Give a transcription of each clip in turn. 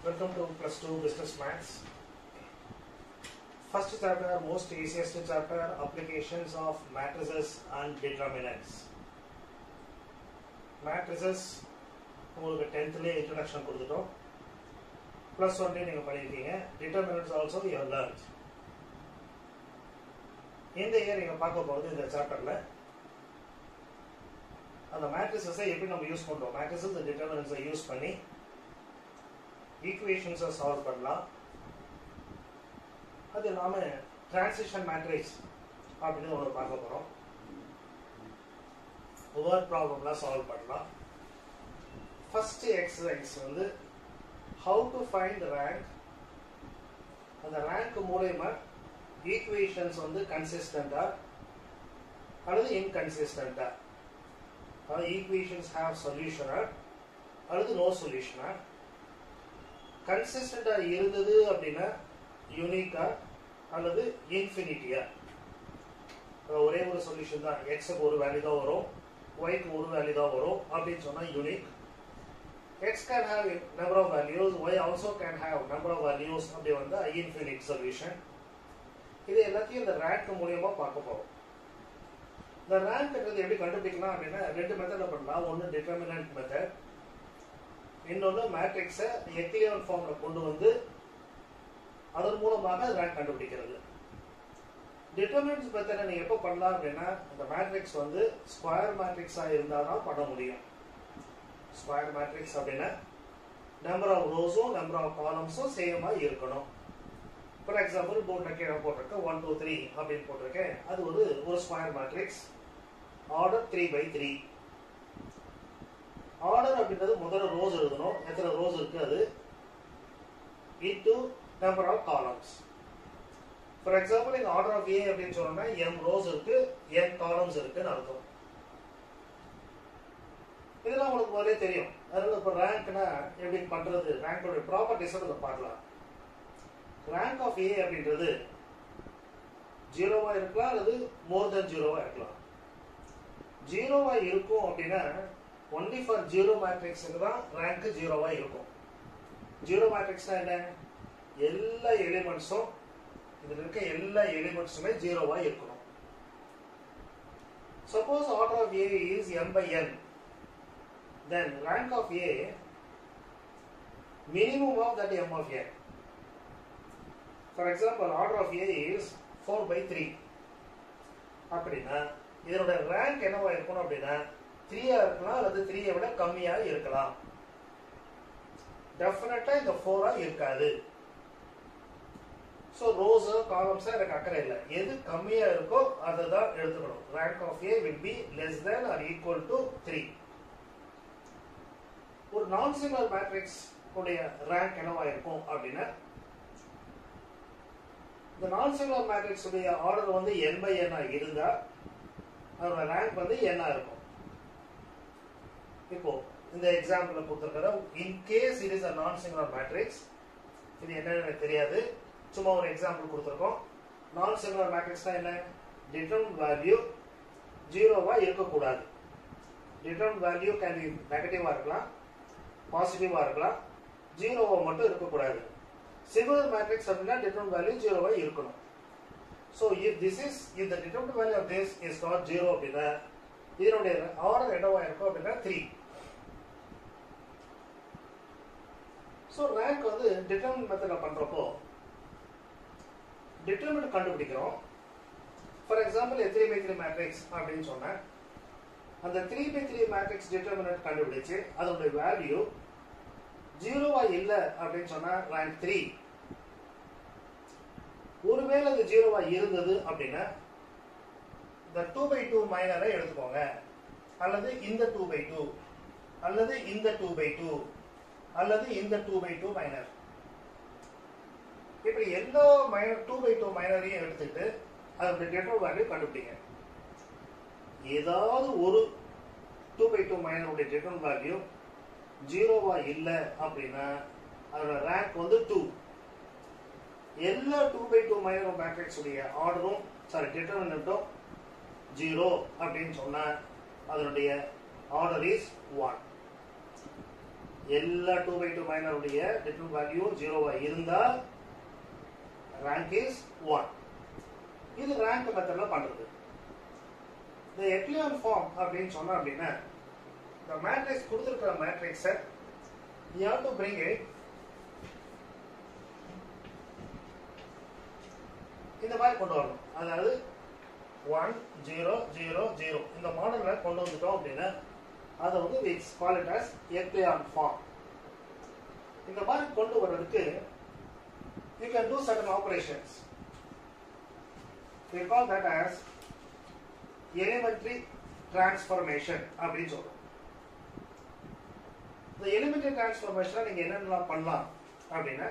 Welcome to plus two business maths. First chapter, most easiest chapter, applications of matrices and determinants. Matrices உங்களுக்கு டென்த்லேயே introduction கொடுத்துட்டோம் plus ஒன்லேயே நீங்கள் பண்ணியிருக்கீங்க determinants also you learn இந்த year நீங்கள் பார்க்க போகிறது இந்த சாப்டரில் அந்த மேட்ரிசஸை எப்படி நம்ம யூஸ் பண்ணுறோம் மேட்ரிசஸ் டிட்டர்மினன்ஸை யூஸ் பண்ணி ஈக்குவேஷன்ஸை சால்வ் பண்ணலாம் அது இல்லாமல் டிரான்சிஷன் மேட்ரிக்ஸ் அப்படின்னு ஒன்று பார்க்க போகிறோம் வேர்ட் ப்ராப்ளம்லாம் சால்வ் பண்ணலாம் ஃபர்ஸ்ட் எக்ஸசைஸ் வந்து ஹவு டு ஃபைண்ட் ரேங்க் அந்த ரேங்க் மூலயமா ஈக்குவேஷன்ஸ் வந்து கன்சிஸ்டண்டா அல்லது இன்கன்சிஸ்டண்டா அதாவது ஈக்குவேஷன்ஸ் ஹேவ் சொல்யூஷனா அல்லது நோ சொல்யூஷனா கன்சிஸ்டண்டா இருந்தது அப்படின்னா யூனிக்கா அல்லது இன்ஃபினிட்டியா ஒரே ஒரு சொல்யூஷன் தான் எக்ஸுக்கு ஒரு வேல்யூ தான் வரும் ஒய்க்கு ஒரு வேல்யூ தான் வரும் அப்படின்னு சொன்னா unique x can have number of values y also can have number of values அப்படி வந்து இன்ஃபினிட் சொல்யூஷன் இது எல்லாத்தையும் இந்த ரேங்க் மூலியமா பார்க்க போறோம் இந்த ரேங்க்ன்றது எப்படி கண்டுபிடிக்கலாம் அப்படின்னா ரெண்டு மெத்தட்ல பண்ணலாம் ஒன்று டிட்டர்மினன்ட் மெத்தட் இன்னொன்று மேட்ரிக்ஸை எக்லியன் ஃபார்ம்ல கொண்டு வந்து அதன் மூலமாக ரேங்க் கண்டுபிடிக்கிறது டிட்டர்மினன்ஸ் மெத்தடை நீங்க எப்போ பண்ணலாம் அப்படின்னா இந்த மேட்ரிக்ஸ் வந்து ஸ்கொயர் மேட்ரிக்ஸா இருந்தால் தான் பண்ண முடியும் ஸ்கொயர் மேட்ரிக்ஸ் அப்படின்னா நம்பர் ஆஃப் ரோஸும் நம்பர் ஆஃப் காலம்ஸும் சேமா இருக்கணும் ஃபார் எக்ஸாம்பிள் போர்டில் கீழே போட்டிருக்கேன் ஒன் டூ த்ரீ அப்படின்னு போட்டிருக்கேன் அது ஒரு ஒரு square matrix order three by three order அப்படின்றது முதல்ல ரோஸ் எழுதணும் எத்தனை ரோஸ் இருக்கு அது into number of columns for example இந்த ஆர்டர் ஆஃப் ஏ அப்படின்னு சொன்னோம்னா எம் ரோஸ் இருக்கு எம் காலம்ஸ் இருக்குன்னு அர்த்தம் இதெல்லாம் உங்களுக்கு முதலே தெரியும் அதனால இப்போ ரேங்க்னா எப்படி பண்றது ரேங்கோட ப்ராப்பர்ட்டிஸ் அதை பார்க்கலாம் ரேங்க் ஆஃப் ஏ அப்படின்றது ஜீரோவா இருக்கலாம் அல்லது மோர் தென் ஜீரோவா இருக்கலாம் ஜீரோவா இருக்கும் அப்படின்னா ஒன்லி ஃபார் ஜீரோ மேட்ரிக்ஸுக்கு தான் ரேங்க் ஜீரோவா இருக்கும் ஜீரோ மேட்ரிக்ஸ்னா என்ன எல்லா எலிமெண்ட்ஸும் இதுல இருக்க எல்லா எலிமெண்ட்ஸுமே ஜீரோவா இருக்கணும் suppose order of A is M by N then rank of A minimum of that M of A. For example, order of A is 4 by 3. அப்படின்னா இதனோட ரேங்க் என்னவா இருக்கணும் அப்படின்னா த்ரீயா இருக்கலாம் அல்லது த்ரீயை விட கம்மியா இருக்கலாம் டெஃபினட்டா இந்த ஃபோரா இருக்காது ஸோ ரோஸ் காலம்ஸ் எனக்கு அக்கறை இல்லை எது கம்மியா இருக்கோ அதை தான் எடுத்துக்கணும் rank of A will be less than or equal to three ஒரு நான் சிங்குலர் மேட்ரிக்ஸ் உடைய ரேங்க் என்னவா இருக்கும் அப்படின்னா இந்த நான் சிங்குலர் மேட்ரிக்ஸ் உடைய ஆர்டர் வந்து n பை n இருந்தா அதோட ரேங்க் வந்து n இருக்கும் இப்போ இந்த எக்ஸாம்பிள் கொடுத்துருக்கிற in case it is a non singular matrix இது என்னன்னு எனக்கு தெரியாது சும்மா ஒரு எக்ஸாம்பிள் கொடுத்துருக்கோம் நான் சிங்குலர் மேட்ரிக்ஸ்னா என்ன டிட்டர்ம் வேல்யூ ஜீரோவா இருக்கக்கூடாது டிட்டர்ம் வேல்யூ கேன் பி நெகட்டிவா இருக்கலாம் பாசிட்டிவா இருக்கலாம் ஜீரோவா மட்டும் இருக்கக்கூடாது சிங்குலர் மேட்ரிக்ஸ் அப்படின்னா டிட்டர்ம் வேல்யூ ஜீரோவா இருக்கணும் so if this is if the determinant value of this is not zero அப்படின்னா இதனுடைய ஆர்டர் என்னவா இருக்கும் அப்படின்னா த்ரீ ஸோ ரேங்க் வந்து டிட்டர்மின் மெத்தட்ல பண்றப்போ டிட்டர்மின் கண்டுபிடிக்கிறோம் for example three by three matrix அப்படின்னு சொன்னேன் அந்த three by three matrix determinant கண்டுபிடிச்சு அதோட வேல்யூ ஜீரோவா இல்ல அப்படின்னு சொன்னா ரேங்க் த்ரீ ஒருவேளை அது ஜீரோவா இருந்தது அப்படின்னா இந்த டூ பை டூ மைனரை எடுத்துக்கோங்க அல்லது இந்த டூ பை டூ அல்லது இந்த டூ பை டூ அல்லது இந்த டூ பை டூ மைனர் இப்படி எல்லா மைனர் டூ பை டூ மைனரையும் எடுத்துட்டு அதோட டெட்டர் வேல்யூ கண்டுபிடிங்க ஏதாவது ஒரு டூ பை டூ மைனருடைய டிட்டர்ன் வேல்யூ ஜீரோவா இல்லை அப்படின்னா அதோட ரேங்க் வந்து டூ எல்லா two by two minor matrix உடைய ஆர்டரும் சாரி டிட்டர்மினட்டும் ஜீரோ அப்படின்னு சொன்னா அதனுடைய ஆர்டர் இஸ் ஒன் எல்லா டூ பை டூ மைனருடைய டிஃபரன்ட் வேல்யூ ஜீரோவா இருந்தால் ரேங்க் இஸ் ஒன் இது ரேங்க் மெத்தட்ல பண்றது இந்த எக்லியான் ஃபார்ம் அப்படின்னு சொன்னா அப்படின்னா இந்த மேட்ரிக்ஸ் கொடுத்துருக்கிற மேட்ரிக்ஸை you have to bring it இந்த மாதிரி கொண்டு வரணும் அதாவது ஒன் ஜீரோ ஜீரோ ஜீரோ இந்த மாடலில் கொண்டு வந்துட்டோம் அப்படின்னா அதை வந்து விட்ஸ் call it as echelon form இந்த மாதிரி கொண்டு வர்றதுக்கு you can do certain operations we call that as elementary transformation அப்படின்னு சொல்றோம் இந்த எலிமெண்டரி டிரான்ஸ்ஃபார்மேஷன் நீங்க என்னென்னலாம் பண்ணலாம் அப்படின்னா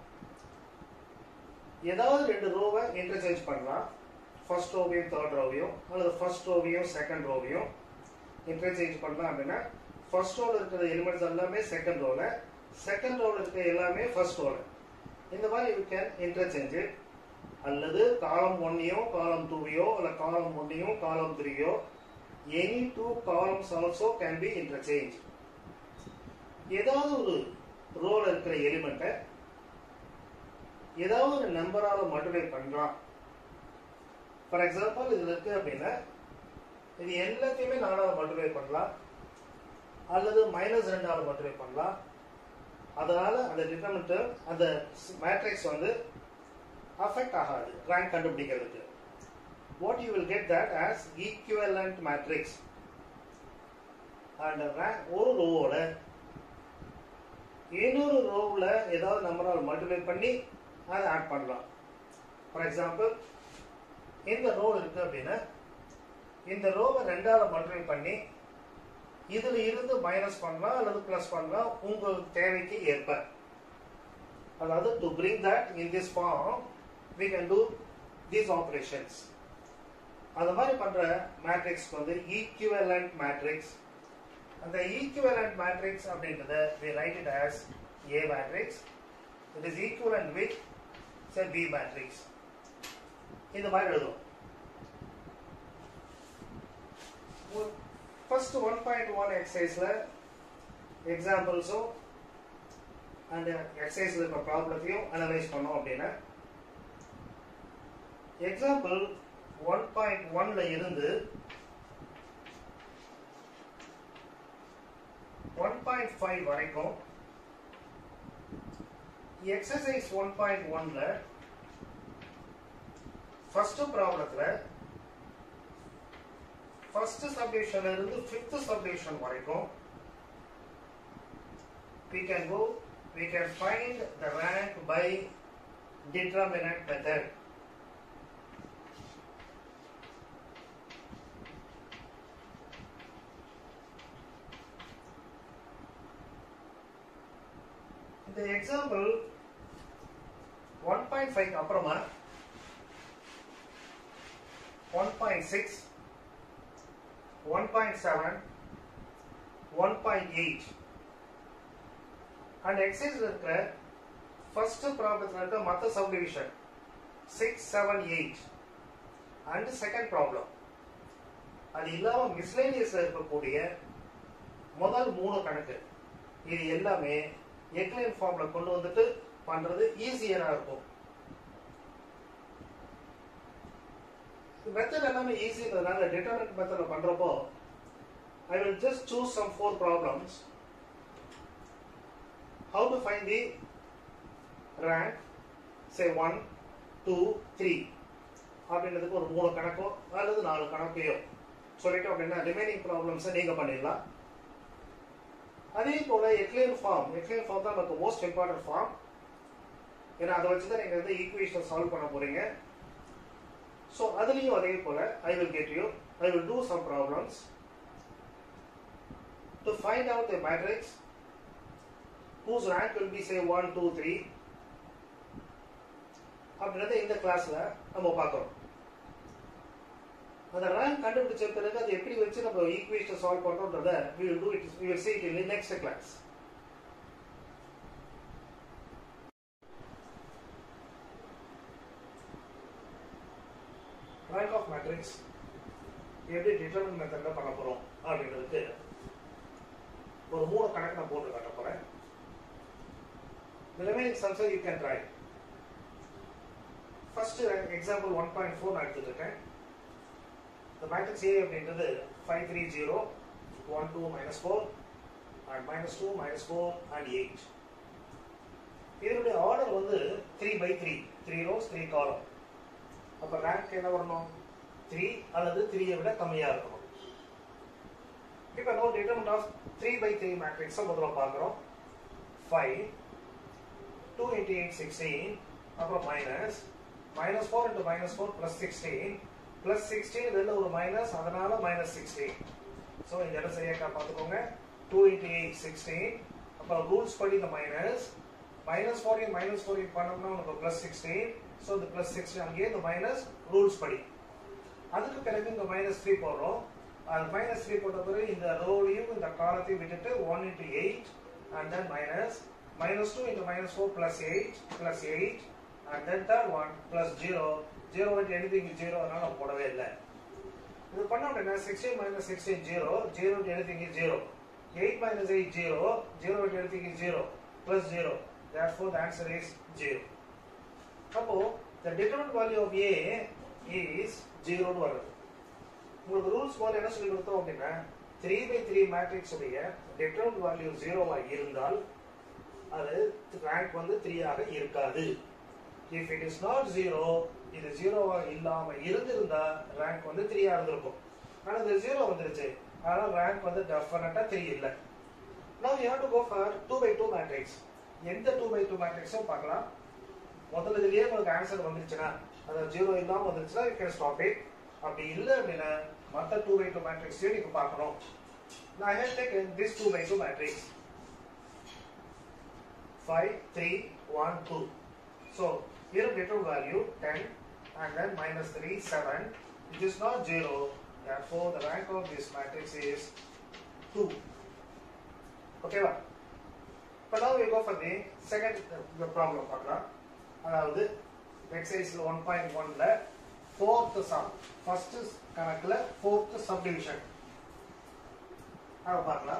ஏதாவது ரெண்டு ரோவை இன்டர்சேஞ்ச் பண்ணலாம் ஃபர்ஸ்ட் ரோவையும் தேர்ட் ரோவையும் அல்லது ஃபர்ஸ்ட் ரோவையும் செகண்ட் ரோவையும் இன்டர்சேஞ்ச் பண்ணலாம் அப்படின்னா ஃபர்ஸ்ட் ரோல இருக்கிற எலிமெண்ட்ஸ் எல்லாமே செகண்ட் ரோல செகண்ட் ரோல இருக்கிற எல்லாமே ஃபர்ஸ்ட் ரோல இந்த மாதிரி யூ கேன் இன்டர்சேஞ்ச் இட் அல்லது காலம் ஒன்னையும் காலம் டூவையோ அல்ல காலம் ஒன்னையும் காலம் த்ரீயோ any two columns also can be interchange ஏதாவது ஒரு ரோல இருக்கிற எலிமெண்ட்டை ஏதாவது ஒரு நம்பரால மல்டிப்ளை பண்றான் ஃபார் எக்ஸாம்பிள் இதுல இருக்கு அப்படின்னா இது எல்லாத்தையுமே நாலால மல்டிப்ளை பண்ணலாம் அல்லது மைனஸ் ரெண்டால மல்டிப்ளை பண்ணலாம் அதனால அந்த டிட்டர்மினன்ட் அந்த மேட்ரிக்ஸ் வந்து அஃபெக்ட் ஆகாது ரேங்க் கண்டுபிடிக்கிறதுக்கு what you will get that as equivalent matrix and rank ஒரு ரோவோட இன்னொரு ரோவில் ஏதாவது நம்பரால் மல்டிப்ளை பண்ணி அதை ஆட் பண்ணலாம் ஃபார் எக்ஸாம்பிள் இந்த ரோ இருக்கு அப்படின்னா இந்த ரோவை ரெண்டால மல்டிப்ளை பண்ணி இதுல இருந்து மைனஸ் பண்ணலாம் அல்லது பிளஸ் பண்ணலாம் உங்க தேவைக்கு ஏற்ப அதாவது to bring that in this form we can do these operations அந்த மாதிரி பண்ற மேட்ரிக்ஸ்க்கு வந்து ஈக்குவலண்ட் மேட்ரிக்ஸ் அந்த ஈக்குவலண்ட் மேட்ரிக்ஸ் அப்படின்றத we write it as A matrix it is equivalent with say B matrix இந்த மாதிரி எழுதும் ஃபர்ஸ்ட் ஒன் பாயிண்ட் ஒன் எக்ஸசைஸ்ல எக்ஸாம்பிள்ஸும் அண்ட் எக்ஸசைஸ்ல இருக்க ப்ராப்ளத்தையும் அனலைஸ் பண்ணோம் அப்படின்னா எக்ஸாம்பிள் ஒன் பாயிண்ட் ஒன்ல இருந்து ஒன் பாயிண்ட் ஃபைவ் வரைக்கும் எக்ஸசைஸ் ஒன் பாயிண்ட் ஒன்ல ஃபர்ஸ்ட் ப்ராப்ளத்துல ஃபர்ஸ்ட் சப்டிவிஷன்ல இருந்து ஃபிஃப்த் சப்டிவிஷன் வரைக்கும் we can go we can find the rank by determinant method இந்த எக்ஸாம்பிள் ஒன் பாயிண்ட் ஃபைவ் அப்புறமா one point six one point seven one point eight and எக்ஸைஸ்ல இருக்கிற first ப்ராப்ளத்தில் இருக்க மற்ற subdivision six seven eight and second problem அது இல்லாம மிஸ்லேனியஸ்ல இருக்கக்கூடிய முதல் மூணு கணக்கு இது எல்லாமே எக்லைன் ஃபார்ம்ல கொண்டு வந்துட்டு பண்றது ஈஸியரா இருக்கும் மெத்தட் எல்லாமே ஈஸின்றதுனால டிட்டர்மினன்ட் மெத்தட்ல பண்றப்போ I will just choose some four problems how to find the rank say 1 2 3 அப்படின்றதுக்கு ஒரு மூணு கணக்கோ அல்லது நாலு கணக்கையோ சொல்லிட்டோம் அப்படின்னா ரிமைனிங் ப்ராப்ளம்ஸை நீங்க பண்ணிடலாம் அதே போல எக்லைன் ஃபார்ம் எக்லைன் ஃபார்ம் தான் நமக்கு மோஸ்ட் இம்பார்ட்டன்ட் ஃபார்ம் ஏன்னா அதை வச்சு தான் நீங்க வந்து ஈக்குவேஷன் சால்வ் பண்ண போறீங்க ஸோ அதுலேயும் அதே போல I will get you I will do some problems to find out the matrix whose rank will be say 1 2 3 அப்படின்றத இந்த கிளாஸ்ல நம்ம பார்க்கறோம் அந்த ரேங்க் கண்டுபிடிச்ச பிறகு அதை எப்படி வச்சு நம்ம ஈக்குவேஷன் சால்வ் பண்றோம்ன்றத we will do it we will see it in the next class rank of matrix எப்படி டிட்டர்மின் மெத்தட்ல பண்ண போறோம் அப்படின்றதுக்கு ஒரு மூணு கணக்கு நான் போட்டு காட்ட போறேன் The remaining sums you can try. First example 1.4 நான் எடுத்துட்டு இருக்கேன் The matrix A அப்படின்றது 5 3 0 1 2 minus 4 and minus 2 minus 4 and 8 இதனுடைய ஆர்டர் வந்து 3 by 3 3 rows 3 column அப்ப ரேங்க் என்ன வரணும் 3 அல்லது 3 விட கம்மியா இருக்கணும் இப்போ நோ டிட்டர்மெண்ட் ஆஃப் 3 by 3 மேட்ரிக்ஸை முதல்ல பார்க்குறோம் 5 2 into 8 16 அப்புறம் minus minus four into minus four plus sixteen plus sixteen வெளில ஒரு மைனஸ் அதனால மைனஸ் சிக்ஸ்டீன் ஸோ இந்த இடம் சரியாக்கா பார்த்துக்கோங்க டூ இன்ட்டு எயிட் சிக்ஸ்டீன் அப்புறம் ரூல்ஸ் படி இந்த மைனஸ் மைனஸ் ஃபோரையும் மைனஸ் ஃபோரையும் பண்ணோம்னா உனக்கு ப்ளஸ் சிக்ஸ்டீன் ஸோ இந்த ப்ளஸ் சிக்ஸ்டீன் அங்கேயே இந்த மைனஸ் ரூல்ஸ் படி அதுக்கு பிறகு இந்த மைனஸ் த்ரீ போடுறோம் அது மைனஸ் த்ரீ போட்ட பிறகு இந்த ரோலையும் இந்த காலத்தையும் விட்டுட்டு one into eight and then minus minus 2 into minus 4 plus 8 plus 8 and then third one plus 0 0 into anything is 0 அதனால நான் போடவே இல்லை இது பண்ண உடனே 16 minus 16 0 0 into anything is 0 8 minus 8 0 0 into anything is 0 plus 0 therefore the answer is 0 அப்போ the determinant value of A is 0 னு வருது உங்களுக்கு ரூல்ஸ் போல என்ன சொல்லி கொடுத்தோம் அப்படின்னா 3 by 3 மேட்ரிக்ஸ் உடைய determinant value 0 ஆ இருந்தால் அது ரேங்க் வந்து த்ரீ ஆக இருக்காது if it is not zero இது ஜீரோவா இல்லாம இருந்திருந்தா ரேங்க் வந்து த்ரீயா இருந்திருக்கும் ஆனா இது ஜீரோ வந்துருச்சு அதனால ரேங்க் வந்து டெஃபினட்டா த்ரீ இல்லை now you have to go for two by two matrix எந்த டூ பை டூ மேட்ரிக்ஸும் பார்க்கலாம் முதல்ல இதுலயே உங்களுக்கு ஆன்சர் வந்துருச்சுன்னா அது ஜீரோ இல்லாம வந்துருச்சுன்னா யூ கேன் ஸ்டாப் இட் அப்படி இல்லை அப்படின்னா மற்ற டூ பை டூ மேட்ரிக்ஸையும் நீங்க பார்க்கணும் நான் have take this two by two matrix 5, 3, 1, 2. So here data value 10 and then minus 3, 7. It is not 0. Therefore, the rank of this matrix is 2. Okay, va? But now we go for the second uh, the problem. பார்க்கலாம் அதாவது exercise one point ஒன்ல fourth sum first கணக்குல fourth subdivision அதை பார்க்கலாம்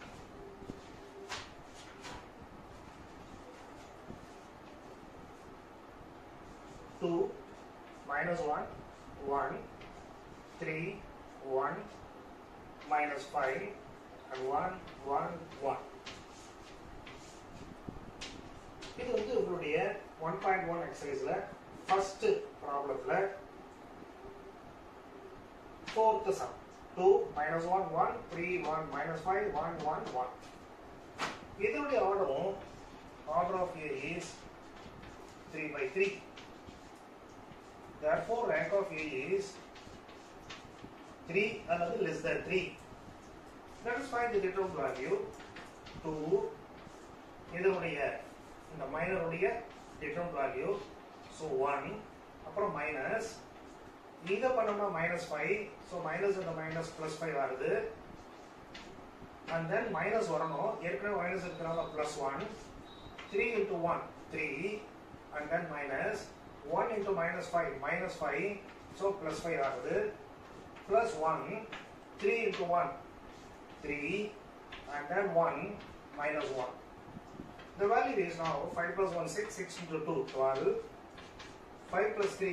two minus one one three one minus five and one one one இது வந்து உங்களுடைய one point one எக்ஸசைஸ்ல ஃபர்ஸ்ட் ப்ராப்ளத்துல fourth sum two minus one one three one minus five one one one இதனுடைய ஆர்டரும் order of A is three by three Therefore, rank of A is 3 another less than 3. Let us find the determinant value. 2 இதனுடைய இந்த மைனருடைய determinant value. So 1 அப்புறம் minus இங்க பண்ணோம்னா minus five so minus இந்த minus plus five வருது and then minus வரணும் ஏற்கனவே minus இருக்கிறனால plus one three into one three and then minus 1 into minus 5 minus 5 so plus 5 ஆகுது plus 1 3 into 1 3 and then 1 minus 1 the value is now 5 plus 1 6 6 into 2 12 5 plus 3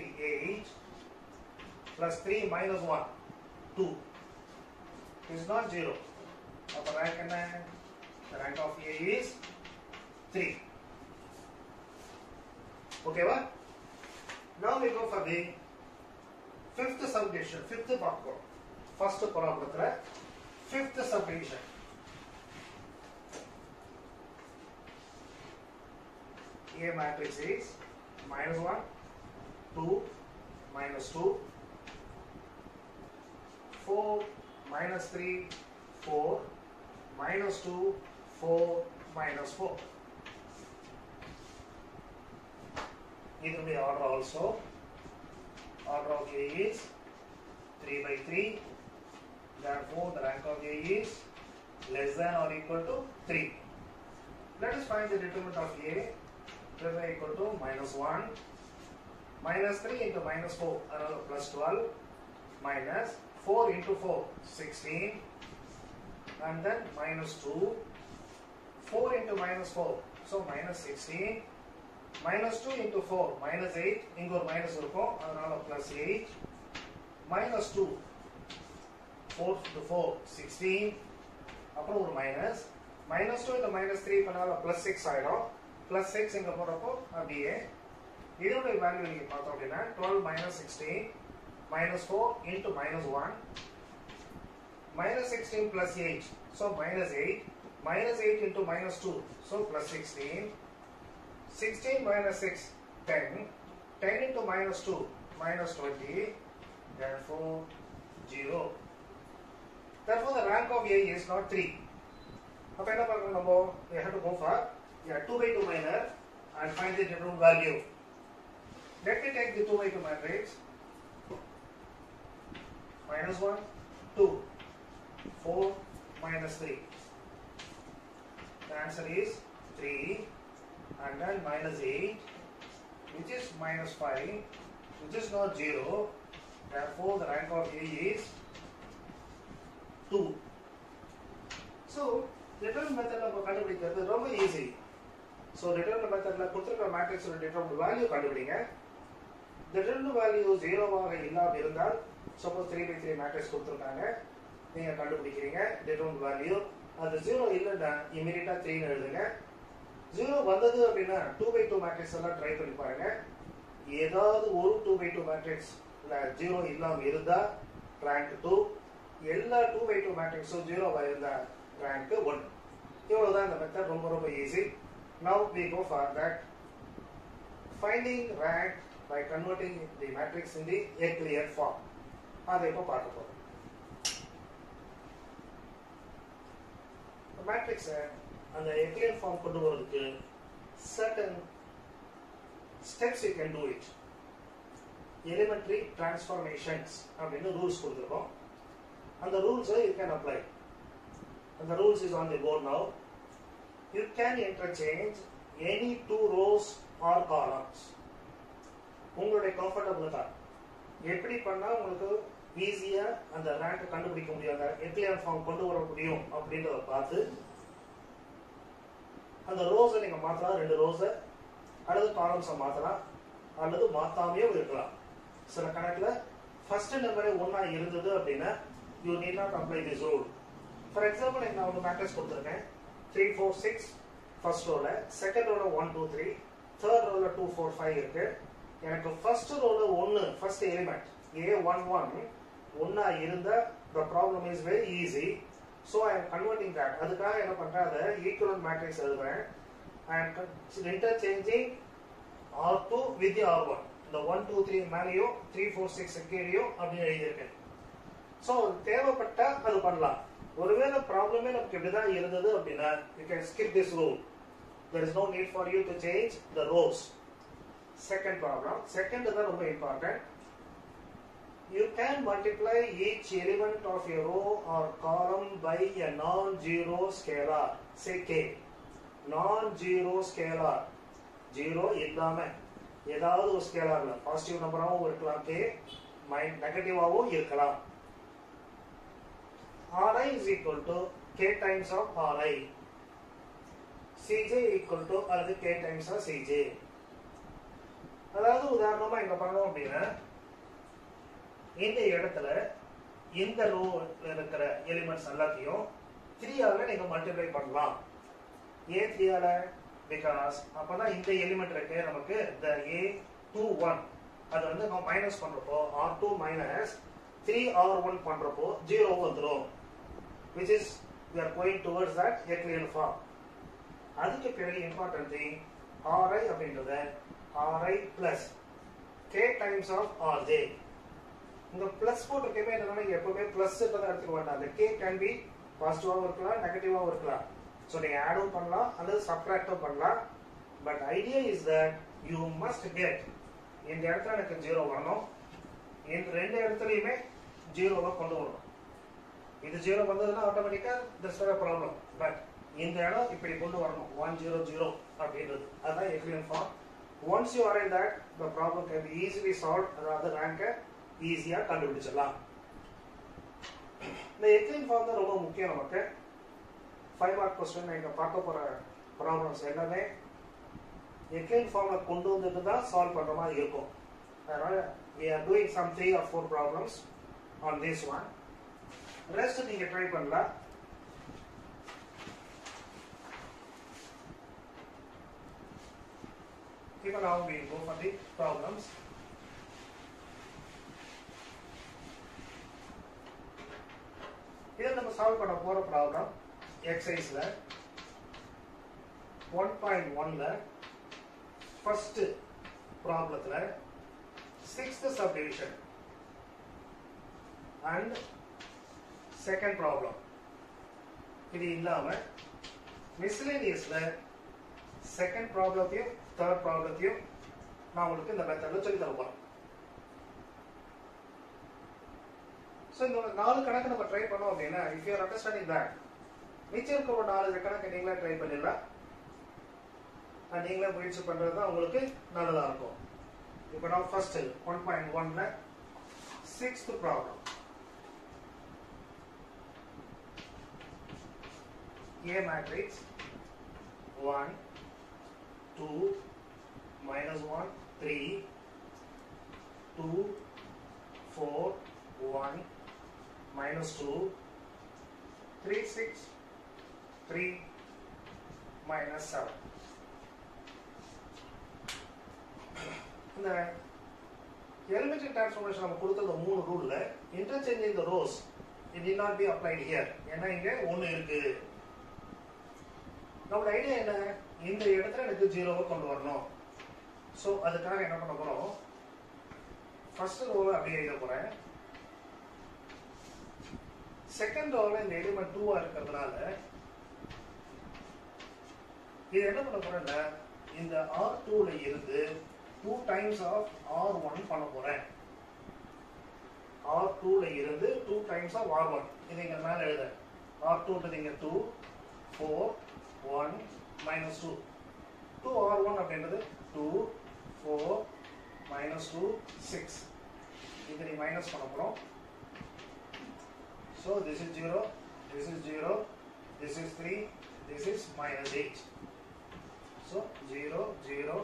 8 plus 3 minus 1 2 is not 0 அப்ப rank என்ன the rank of A is 3 okay what Now we go for the fifth subdivision, fifth பார்க்கிறோம் first ப்ராப்ளத்துல fifth subdivision. A matrix is minus 1, 2, minus 2, 4, minus 3, 4, minus 2, 4, minus 4. Either order also. Order of A is 3 by 3. Therefore, the rank of A is less than or equal to 3. Let us find the determinant of A. This is equal to minus 1. Minus 3 into minus 4, another plus 12. Minus 4 into 4, 16. and then minus 2 4 into minus 4 so minus 16 minus 2 into 4 minus 8 இங்க ஒரு minus இருக்கும் அதனால plus 8 minus 2 4 to 4 16 அப்புறம் ஒரு minus minus 2 into minus 3 பண்ணால plus 6 ஆயிடும் plus 6 இங்க போறப்போ அப்படியே இதோட வேல்யூ நீங்க பார்த்தோம் அப்படின்னா 12 minus 16 minus 4 into minus 1 minus 16 plus 8 so minus 8 minus 8 into minus 2 so plus 16 16 minus 6 10 10 into minus 2 minus 20 therefore 0 therefore the rank of A is not 3 அப்ப என்ன பார்க்கணும் நம்ம we have to go for yeah, 2 by 2 minor and find the different value let me take the 2 by 2 matrix minus 1 2 4 minus 3 the answer is 3 and then minus 8 which is minus 5 which is not 0 therefore the rank of A is 2 so determinant method நம்ம கண்டுபிடிக்கிறது ரொம்ப easy so determinant மெத்தடில் கொடுத்துருக்கிற மேட்ரிக்ஸோட determinant value கண்டுபிடிங்க determinant value ஜீரோவாக இல்லாமல் இருந்தால் suppose three by three matrix கொடுத்துருக்காங்க நீங்கள் கண்டுபிடிக்கிறீங்க determinant வேல்யூ அது ஜீரோ இல்லைன்னா இமீடியட்டாக த்ரீன்னு எழுதுங்க ஜீரோ வந்தது அப்படின்னா டூ பை டூ மேட்ரிக்ஸ் எல்லாம் ட்ரை பண்ணி பாருங்க ஏதாவது ஒரு two by two matrix zero இல்லாமல் இருந்தா ரேங்க் டூ எல்லா டூ பை டூ மேட்ரிக்ஸும் ஜீரோவாக இருந்தா ரேங்க் ஒன் இவ்வளவுதான் இந்த மெத்தட் ரொம்ப ரொம்ப easy now we go for that finding rank by converting the matrix in the எக்லியர் ஃபார்ம் அதை இப்போ பார்க்க போகிறோம் மேட்ரிக்ஸை அந்த எக்லியர் ஃபார்ம் கொண்டு வரதுக்கு certain steps you can do it elementary transformations அப்படின்னு ரூல்ஸ் கொடுத்துருக்கோம் அந்த ரூல்ஸை யூ கேன் அப்ளை அந்த rules is on the board now you can interchange any two rows or columns உங்களுடைய கம்ஃபர்டபுள் தான் எப்படி பண்ணால் உங்களுக்கு ஈஸியாக அந்த ரேங்கை கண்டுபிடிக்க முடியும் அந்த எக்லியர் ஃபார்ம் கொண்டு வர முடியும் அப்படின்றத பார்த்து அந்த ரோஸை நீங்கள் மாற்றலாம் ரெண்டு ரோஸை அல்லது காலம்ஸை மாற்றலாம் அல்லது மாற்றாமையும் இருக்கலாம் சில கணக்கில் ஃபர்ஸ்ட் நம்பரே ஒன்றா இருந்தது அப்படின்னா you need not apply this rule for example நான் ஒரு மேட்ரிக்ஸ் கொடுத்துருக்கேன் த்ரீ ஃபோர் சிக்ஸ் ஃபர்ஸ்ட் ரோவில் செகண்ட் ரோவில் ஒன் டூ த்ரீ தேர்ட் ரோவில் டூ ஃபோர் ஃபைவ் இருக்கு எனக்கு ஃபர்ஸ்ட் ரோவில் ஒன்று first element A one one ஒன்றா இருந்தால் the problem is very easy so I am converting that அதுக்காக என்ன பண்ணுறேன் அதை ஈக்குவலன் மேட்ரிக்ஸ் எழுதுறேன் I am interchanging R two with R one இந்த ஒன் டூ த்ரீ மேலேயும் த்ரீ ஃபோர் சிக்ஸ் கீழேயும் அப்படின்னு எழுதியிருக்கேன் ஸோ தேவைப்பட்டா அது பண்ணலாம் ஒருவேளை ப்ராப்ளமே நமக்கு இப்படிதான் இருந்தது அப்படின்னா you can skip this rule there is no need for you to change the rows second problem second தான் ரொம்ப important you can multiply each element of a row or column by a non-zero scalar. Say k. Non-zero scalar. Zero இல்லாம ஏதாவது ஒரு ஸ்கேலார்ல positive நம்பராகவும் இருக்கலாம் K mind நெகட்டிவாகவும் இருக்கலாம் Ri is equal to k times of Ri. Cj equal to அல்லது k times of Cj. அதாவது உதாரணமா இங்க பண்ணோம் அப்படின்னா இந்த இடத்துல இந்த ரோ இருக்கிற எலிமெண்ட்ஸ் எல்லாத்தையும் த்ரீயால நீங்க மல்டிப்ளை பண்ணலாம் ஏன் த்ரீயால பிகாஸ் அப்பதான் இந்த எலிமெண்ட் இருக்கு நமக்கு த ஏ டூ ஒன் அது வந்து நம்ம மைனஸ் பண்றப்போ R two minus three R one பண்றப்போ ஜீரோ வந்துடும் which is we are going towards that echelon form அதுக்கு பிறகு இம்பார்ட்டன்ட் திங் ஆர்ஐ அப்படின்றத R I plus K times of R J இங்க பிளஸ் போட்டிருக்கவே என்னன்னா இங்க எப்பவுமே பிளஸ் தான் எடுத்துக்க வேண்டாம் அந்த கே கேன் பி பாசிட்டிவாகவும் இருக்கலாம் நெகட்டிவாகவும் இருக்கலாம் ஸோ நீங்க ஆடும் பண்ணலாம் அல்லது சப்ராக்டும் பண்ணலாம் but idea is that you must get இந்த இடத்துல எனக்கு ஜீரோ வரணும் இந்த ரெண்டு இடத்துலையுமே ஜீரோவை கொண்டு வரணும் இது ஜீரோ வந்ததுன்னா ஆட்டோமேட்டிக்கா திஸ் ஆர் ப்ராப்ளம் பட் இந்த இடம் இப்படி கொண்டு வரணும் ஒன் ஜீரோ ஜீரோ அப்படின்றது அதுதான் echelon form once you are in that the problem can be easily solve அதாவது ரேங்கை ஈஸியாக கண்டுபிடிச்சிடலாம் இந்த எக்லின் ஃபார்ம் தான் ரொம்ப முக்கியம் நமக்கு ஃபைவ் மார்க் கொஸ்டின் நீங்கள் பார்க்க போகிற ப்ராப்ளம்ஸ் எல்லாமே எக்லைன் ஃபார்மில் கொண்டு வந்துட்டு தான் சால்வ் பண்ணுற மாதிரி இருக்கும் அதனால் we are doing some three or four problems on this one rest நீங்கள் ட்ரை பண்ணலாம் இப்போ now we go for the problems இதில் நம்ம சால்வ் பண்ண போகிற ப்ராப்ளம் எக்ஸசைஸில் ஒன் பாயிண்ட் ஒன்ல ஃபர்ஸ்ட் ப்ராப்ளத்தில் sixth subdivision and second problem இது இல்லாமல் மிஸ்லேனியஸில் செகண்ட் ப்ராப்ளத்தையும் தேர்ட் ப்ராப்ளத்தையும் நான் உங்களுக்கு இந்த மெத்தடில் சொல்லி தர போகிறேன் ஸோ இந்த நாலு கணக்கு நம்ம ட்ரை பண்ணோம் அப்படின்னா இஃப் யூர் அண்டர்ஸ்டாண்டிங் தட் மிச்சம் இருக்க ஒரு நாலு கணக்கு நீங்களே ட்ரை பண்ணிடலாம் அது நீங்களே முயற்சி பண்ணுறது தான் உங்களுக்கு நல்லதாக இருக்கும் இப்போ நான் ஃபர்ஸ்ட் ஒன் பாயிண்ட் ஒன்ல sixth problem A matrix 1, 2, minus 1, 3, 2, 4, 1, minus 2, 3, 6, 3, minus 7. இந்த எலிமெண்ட்ரி டிரான்ஸ்ஃபார்மேஷன் நம்ம கொடுத்த மூணு ரூல்ல இன்டர்சேஞ்ச் இந்த rows it will not be applied here ஏன்னா இங்க ஒன்று இருக்கு நம்மளோட ஐடியா என்ன இந்த இடத்துல எனக்கு ஜீரோவை கொண்டு வரணும் ஸோ அதுக்காக என்ன பண்ண போறோம் ஃபர்ஸ்ட் ரோவை அப்படியே எழுத போறேன் செகண்ட் ரோவில் இந்த எலிமெண்ட் டூவா இருக்கிறதுனால இது என்ன பண்ண போறேன்னா இந்த ஆர் டூல இருந்து two times of R one பண்ண போறேன் ஆர் டூல இருந்து two times of R one இது இங்க மேல எழுத ஆர் டூன்றது இங்க two four one minus two two R one அப்படின்றது two four minus two six இது நீ மைனஸ் பண்ண போகிறோம் so this is zero this is zero this is three this is minus eight so zero zero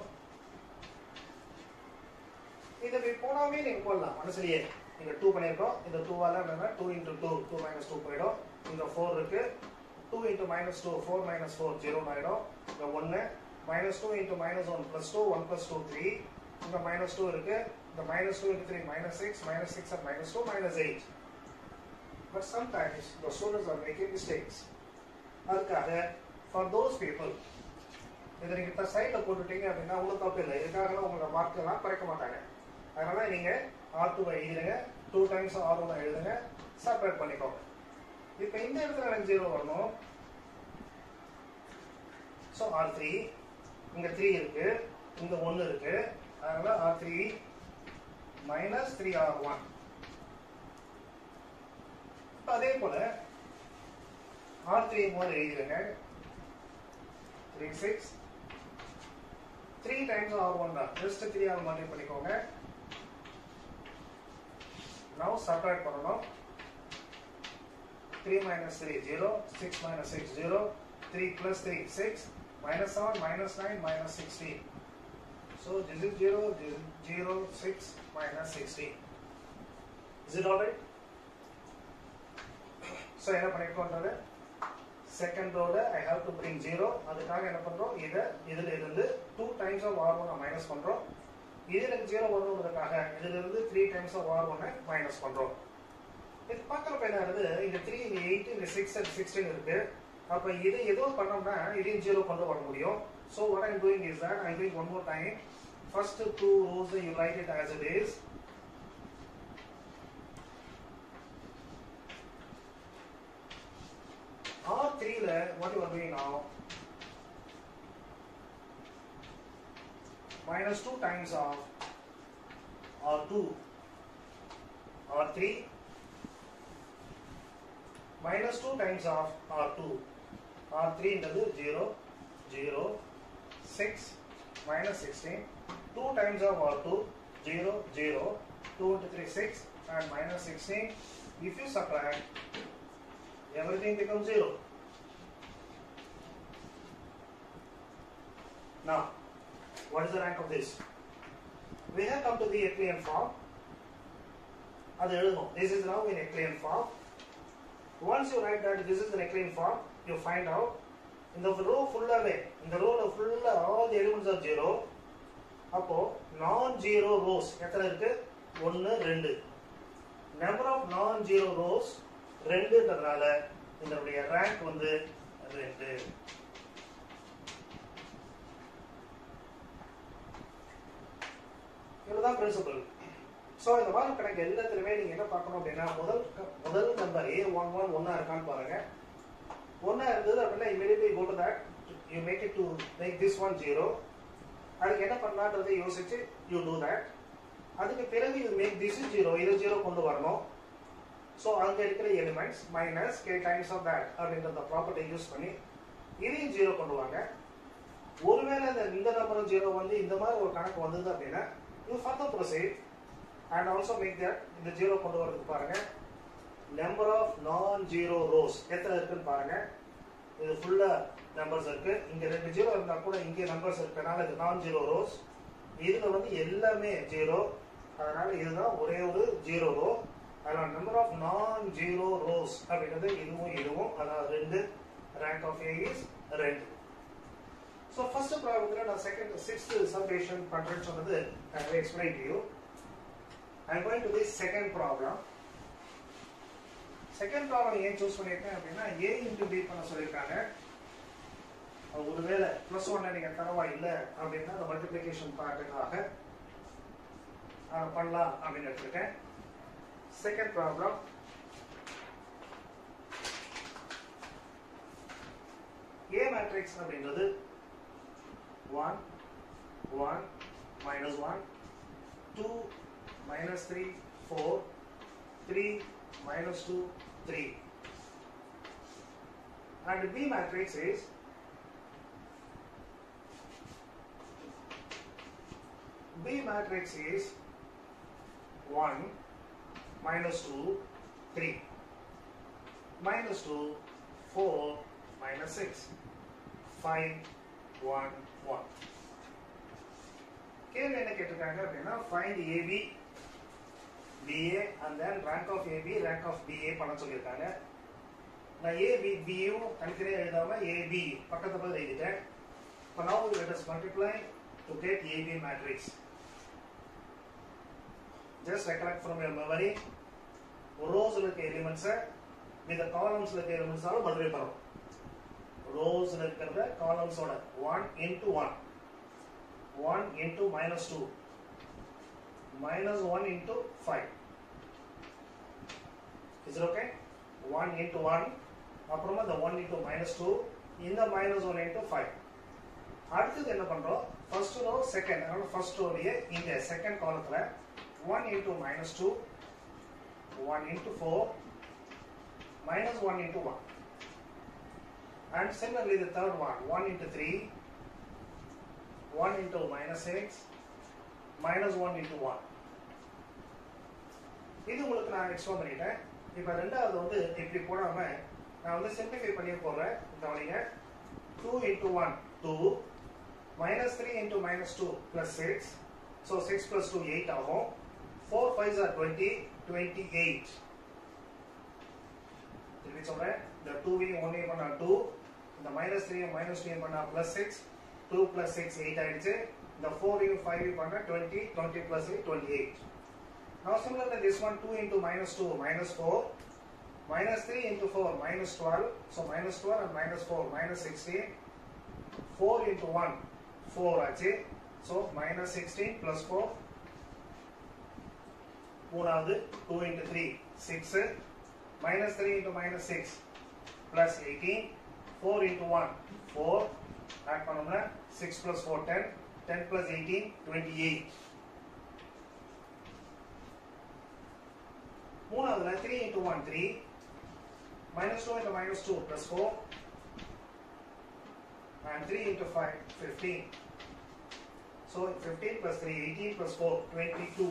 இதை இப்படி போனாவே நீங்கள் போடலாம் மனசுலயே நீங்கள் டூ பண்ணியிருக்கோம் இந்த டூவால் என்னன்னா two into two two minus two போயிடும் இங்கே ஃபோர் இருக்கு two into minus two four minus four ஜீரோன்னு ஆகிடும் இங்கே ஒன்று minus two into minus one plus two one plus two three இங்கே மைனஸ் டூ இருக்கு இந்த minus two into three minus six minus six and minus two minus eight but sometimes the students are making mistakes அதுக்காக for those people இதை நீங்கள் சைடில் போட்டுட்டீங்க அப்படின்னா ஒன்றும் தப்பு இல்லை இதுக்காகலாம் உங்களோட மார்க்கெல்லாம் குறைக்க மாட்டாங்க அதனால நீங்கள் ஆர் டூவை எழுதுங்க டூ டைம்ஸ் ஆர் ஒன் எழுதுங்க செப்பரேட் பண்ணிக்கோங்க இப்போ இந்த இடத்துல எனக்கு ஜீரோ வரணும் ஸோ ஆர் த்ரீ இங்க த்ரீ இருக்கு இங்க ஒன்று இருக்கு அதனால R three minus three R one அதே போல ஆர் த்ரீ போது எழுதிடுங்க three six three times R one தான் ஜஸ்ட் த்ரீ ஆர் மல்டி பண்ணிக்கோங்க நவ் செப்பரேட் பண்ணணும் 3 minus 3, 0. 6 minus 6, 0. 3 plus 3, 6. Minus 7, minus 9, minus 16. So this is 0, this is 0, 6, minus 16. Is it alright? So என்ன பண்ணிருக்கோன்றது second ரோட I have to bring zero அதுக்காக என்ன பண்றோம் இதை இதுல இருந்து two times of R one minus பண்றோம் இது எனக்கு ஜீரோ வரணுன்றதுக்காக இதுல இருந்து த்ரீ டைம்ஸ் ஆஃப் ஆர் ஒன்னை மைனஸ் பண்றோம் இது பார்க்கறப்ப என்ன ஆகுது இங்க த்ரீ இங்க எயிட் இங்க சிக்ஸ் அண்ட் சிக்ஸ்டீன் இருக்கு அப்ப இது ஏதோ பண்ணோம்னா இதையும் ஜீரோ கொண்டு வர முடியும் so what I'm doing is that I doing one more time first two rows you write it as it is R த்ரீல what you are doing now minus 2 times of R2 R3 minus 2 times of R2 R3 என்றது 0 0 6 minus 16 2 times of R2 0 0 2 into 3 6 and minus 16 if you subtract everything becomes 0 Now, what is the rank of this? We have come to the Euclidean form. அது எழுதணும் this is now in Euclidean form. Once you write that this is the Euclidean form, you find out இந்த row ஃபுல்லாவே இந்த ரோல ஃபுல்லா all the elements are zero அப்போ நான் zero rows எத்தனை இருக்கு ஒன்று ரெண்டு number of non zero rows ரெண்டுன்றதுனால இதனுடைய ரேங்க் வந்து ரெண்டு இதுதான் பிரின்சிபல் ஸோ இந்த மாதிரி கணக்கு எல்லாத்துலையுமே நீங்கள் என்ன பார்க்கணும் அப்படின்னா முதல் முதல் நம்பர் ஏ ஒன் ஒன் ஒன்றா இருக்கான்னு பாருங்க ஒன்றா இருந்தது அப்படின்னா immediately go to that you make it to make this one zero அதுக்கு என்ன பண்ணலான்றதை யோசிச்சு யூ டூ தட் அதுக்கு பிறகு யூ மேக் திஸ் ஜீரோ இது ஜீரோ கொண்டு வரணும் ஸோ அங்கே இருக்கிற elements minus K times of that அப்படின்ற ப்ராப்பர்ட்டி யூஸ் பண்ணி இதையும் ஜீரோ கொண்டு வாங்க ஒருவேளை இந்த இந்த நம்பரும் ஜீரோ வந்து இந்த மாதிரி ஒரு கணக்கு வந்தது அப்படின்னா you further proceed and also make that இந்த ஜீரோ கொண்டு வரதுக்கு பாருங்க number of non zero rows எத்தனை இருக்குன்னு பாருங்க இது ஃபுல்லா நம்பர்ஸ் இருக்கு இங்க ரெண்டு ஜீரோ இருந்தா கூட இங்கே நம்பர்ஸ் இருக்கனால இது நான் ஜீரோ ரோஸ் இதுல வந்து எல்லாமே ஜீரோ அதனால இதுதான் ஒரே ஒரு ஜீரோ ரோ அதனால number of non zero rows அப்படின்றது இதுவும் இதுவும் அதாவது ரெண்டு ரேங்க் ஆஃப் ஏ இஸ் ரெண்டு ஸோ ஃபர்ஸ்ட் ப்ராப்ளத்தில் நான் செகண்ட் சிக்ஸ்த் சப்டேஷன் பண்ணுறேன்னு சொன்னது I will explain to you I going to the second problem second problem ஏன் சூஸ் பண்ணியிருக்கேன் அப்படின்னா ஏ இன்டு பி பண்ண சொல்லியிருக்காங்க ஒருவேளை ப்ளஸ் ஒன்ல நீங்கள் தரவா இல்லை அப்படின்னா அந்த மல்டிப்ளிகேஷன் பார்ட்டுக்காக பண்ணலாம் அப்படின்னு எடுத்துருக்கேன் செகண்ட் ப்ராப்ளம் ஏ மேட்ரிக்ஸ் அப்படின்றது one one minus one two minus three four three minus 2, 3. And B matrix is B matrix is 1, minus 2, 3, minus 2, 4, minus 6, 5, 1, 1. கேள்வி என்ன கேட்டிருக்காங்க அப்படின்னா find AB BA and then rank of AB rank of BA பண்ண சொல்லியிருக்காங்க நான் AB பியும் தனித்தனியாக எழுதாம ஏபி பக்கத்து பக்கத்தில் எழுதிட்டேன் இப்போ now let us multiply to get AB matrix just recollect from your memory ரோஸ்ல இருக்க எலிமெண்ட்ஸை வித் காலம்ஸ்ல இருக்க எலிமெண்ட்ஸால மல்டிப்ளை பண்ணணும் ரோஸ்ல இருக்கிறத காலம்ஸோட one into one one into minus two minus 1 into 5. Is it okay? 1 into 1, அப்புறமா the 1 into minus 2, இந்த minus 1 into 5. அடுத்தது என்ன பண்றோம் ஃபர்ஸ்ட் ரோ செகண்ட் அதனால ஃபர்ஸ்ட் ரோலயே இங்க செகண்ட் காலத்துல 1 into minus 2, 1 into 4, minus 1 into 1. And similarly the third one, 1 into 3, 1 into minus 6, minus 1 into 1. இது உங்களுக்கு நான் எக்ஸ்பிளைன் பண்ணிட்டேன் இப்போ ரெண்டாவது வந்து இப்படி போடாம நான் வந்து சிம்பிளிஃபை பண்ணி போடுறேன் கவனிங்க two into one two minus three into minus two plus six so six plus two eight ஆகும் four five R twenty twenty eight திருப்பி சொல்றேன் இந்த டூவையும் ஒன்னையும் பண்ணா டூ இந்த மைனஸ் த்ரீயும் மைனஸ் டூயும் பண்ணா plus six two plus six eight ஆயிடுச்சு இந்த ஃபோரையும் ஃபைவையும் பண்ணா twenty twenty plus eight twenty eight Now similarly this one 2 into minus 2 minus 4 minus 3 into 4 minus 12 so minus 12 and minus 4 minus 16 4 into 1 4 ஆச்சு so minus 16 plus 4 மூணாவது 2 into 3 6 minus 3 into minus 6 plus 18 4 into 1 4 add பண்ணோம்னா 6 plus 4 10 10 plus 18 28 மூணாவதுல three into one three minus two into minus two plus four and three into five fifteen so fifteen plus three eighteen plus four twenty two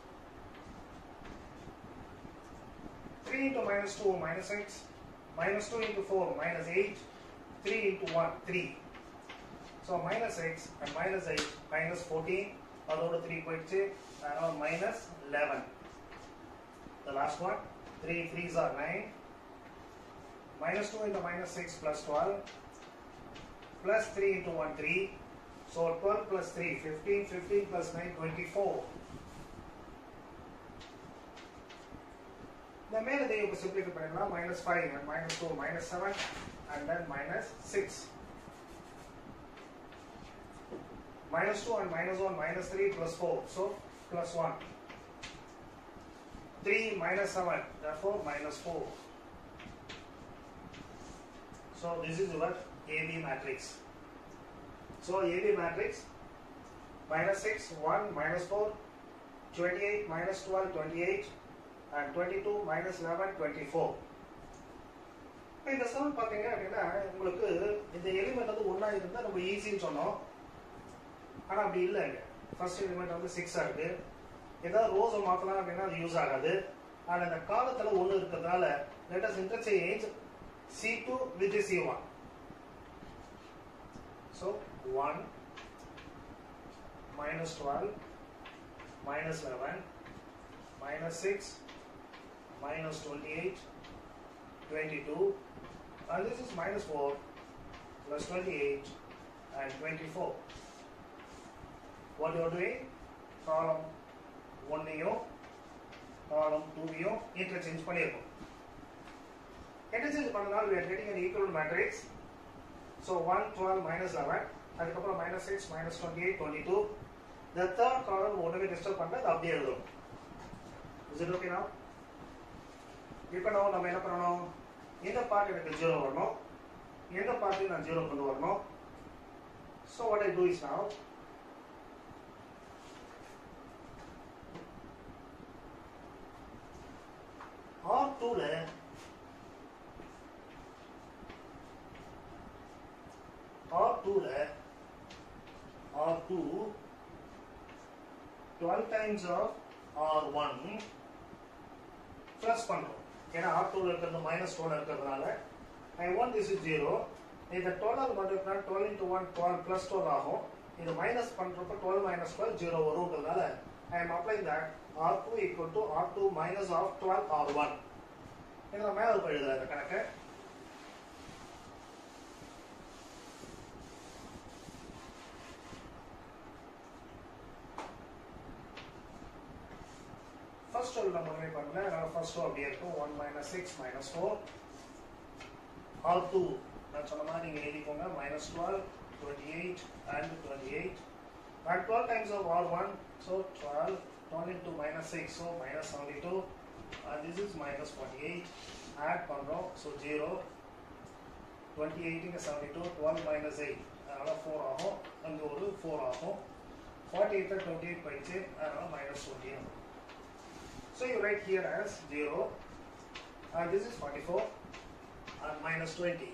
three into minus two minus six minus two into four minus eight three into one three so minus x and minus eight minus fourteen அதோட three போயிடுச்சு அதனால் minus eleven The last one, 3 3s are 9. Minus 2 into minus 6 plus 12. Plus 3 into 1, 3. So 12 plus 3, 15. 15 plus 9, 24. The மேல இதை இப்ப simplify பண்ணலாம் minus 5 and minus 2 minus 7 and then minus 6 minus 2 and minus 1 minus 3 plus 4 so plus 1 3 minus 7, therefore minus 4. So this is your AB matrix. So AB matrix minus 6, 1, minus 4, 28, minus 12, 28, and 22, minus 11, 24. இந்த some பார்த்தீங்க அப்படின்னா உங்களுக்கு இந்த element வந்து ஒன்றா இருந்தால் நம்ம ஈஸின்னு சொன்னோம் ஆனால் அப்படி இல்லைங்க ஃபர்ஸ்ட் எலிமெண்ட் வந்து சிக்ஸாக இருக்கு ஏதாவது ரோஸை மாற்றலாம் அப்படின்னா அது யூஸ் ஆகாது ஆனால் இந்த காலத்தில் ஒன்று இருக்கிறதுனால let us interchange C two with C one so one minus twelve minus eleven minus six minus twenty eight twenty two and this is minus 4 plus 28 and 24. What you are doing? Column ஒன்னையும் column டூவையும் interchange பண்ணியிருக்கோம் interchange பண்ணனால we are getting an equivalent matrix so 1 12 minus 11 அதுக்கப்புறம் minus 6 minus 28 22 the third column ஒன்றுமே disturb பண்ணல அது அப்படியே எழுதும் is it okay now இப்போ now நம்ம என்ன பண்ணணும் இந்த பார்ட் எனக்கு ஜீரோ வரணும் எந்த பார்ட்டையும் நான் ஜீரோ கொண்டு வரணும் so what I do is now R டூல ஆர் டூல R two twelve times of R one plus பண்ணுறோம் ஏன்னா ஆர் டூல இருக்கிறது மைனஸ் டூல இருக்கிறதுனால I one this is zero இந்த டுவெல் மட்டும் twelve into one twelve plus twelve ஆகும் இது மைனஸ் பண்ணுறப்ப டுவெல் மைனஸ் டுவெல் ஜீரோ வரும்ன்றதுனால I am applying that R2 equal to R2 minus of 12 R1. இதில் மேலே போய் எழுதுற இந்த கணக்கு ஃபர்ஸ்ட் ரூல் நம்ம ஒன்றுமே பண்ணல அதனால ஃபர்ஸ்ட் ரூல் அப்படியே இருக்கும் one minus six minus four R two நான் சொன்ன மாதிரி நீங்கள் எழுதிக்கோங்க minus twelve twenty eight and twenty eight and twelve times of R one so twelve 12 into minus 6 so minus 72 and this is minus 48 add பண்றோம் so 0 28 இங்க 72 12 minus 8 அதனால 4 ஆகும் அங்க ஒரு 4 ஆகும் 48 28 போயிடுச்சு அதனால minus 14 so you write here as 0 and this is 44 and minus 20